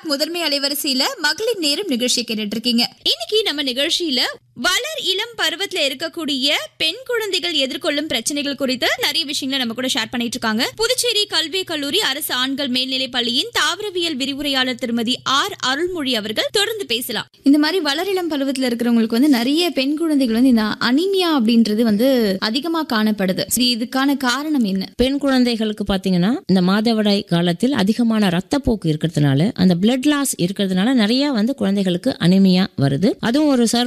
talk முதன்மை அலைவரிசையில மகளிர் நேரம் நிகழ்ச்சி கேட்டுட்டு இருக்கீங்க இன்னைக்கு நம்ம நிகழ்ச்சியில வளர் இளம் பருவத்துல இருக்கக்கூடிய பெண் குழந்தைகள் எதிர்கொள்ளும் பிரச்சனைகள் குறித்து நிறைய விஷயங்களை நம்ம கூட ஷேர் பண்ணிட்டு இருக்காங்க புதுச்சேரி கல்வி கல்லூரி அரசு ஆண்கள் மேல்நிலைப் பள்ளியின் தாவரவியல் விரிவுரையாளர் திருமதி ஆர் அருள்மொழி அவர்கள் தொடர்ந்து பேசலாம் இந்த மாதிரி வளரிளம் பருவத்துல இருக்கிறவங்களுக்கு வந்து நிறைய பெண் குழந்தைகள் வந்து இந்த அனிமியா அப்படின்றது வந்து அதிகமா காணப்படுது சரி, இதுக்கான காரணம் என்ன பெண் குழந்தைகளுக்கு பாத்தீங்கன்னா இந்த மாதவிடாய் காலத்தில் அதிகமான ரத்தப்போக்கு இருக்கிறதுனால அந்த பிளட் லாஸ் இருக்கிறதுனால நிறைய வந்து குழந்தைகளுக்கு அனிமியா வருது அதுவும் ஒரு